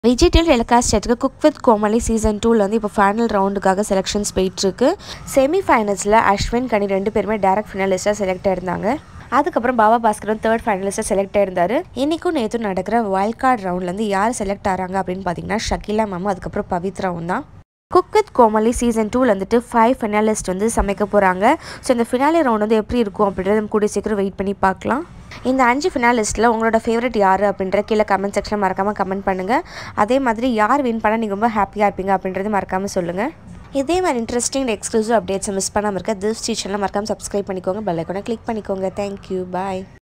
Vijay TV telecast ஆயிருக்கு cook with Comali season டூவில் வந்து இப்போ ஃபைனல் ரவுண்டுக்காக செலெக்ஷன்ஸ் போயிட்டுருக்கு செமி ஃபைனல்ஸில் அஸ்வின் கனி ரெண்டு பேருமே டேரக்ட் ஃபினாலிஸ்ட்டாக செலக்ட் ஆயிருந்தாங்க அதுக்கப்புறம் பாபா பாஸ்கரும் தேர்ட் ஃபைனலிஸ்ட்டாக செலக்ட் ஆயிருந்தாரு இன்றைக்கும் நேற்று நடக்கிற வைல்ட் கார்டு ரவுண்ட்லேருந்து யார் செலக்ட் ஆகிறாங்க அப்படின்னு பார்த்தீங்கன்னா ஷகிலா மேமும் அதுக்கப்புறம் பவித்ராவும் தான் குக் வித் கோமாளி சீசன் டூவில் வந்துட்டு ஃபைவ் ஃபினாலிஸ்ட் வந்து சமைக்க போகிறாங்க ஸோ இந்த ஃபினாலே ரவுண்ட் வந்து எப்படி இருக்கும் அப்படின்றத நம்ம கூடிய சீக்கிரம் வெயிட் பண்ணி பார்க்கலாம் இந்த அஞ்சு ஃபினாலிஸ்ட்டில் உங்களோட ஃபேவரட் யார் அப்படின்ற கீழே கமெண்ட் செக்ஷனில் மறக்காமல் கமெண்ட் பண்ணுங்கள் அதே மாதிரி யார் வின் பண்ணால் நீங்கள் ரொம்ப ஹாப்பியாக இருப்பீங்க அப்படின்றது மறக்காமல் சொல்லுங்கள் இதே மாதிரி இன்ட்ரெஸ்டிங் எக்ஸ்க்ளூசிவ் அப்டேட்ஸை மிஸ் பண்ணாமல் இருக்க திஸ் சேனலை மறக்காமல் சப்ஸ்கிரைப் பண்ணிக்கோங்க பெல் ஐக்கானை கிளிக் பண்ணிக்கோங்க தேங்க்யூ பாய்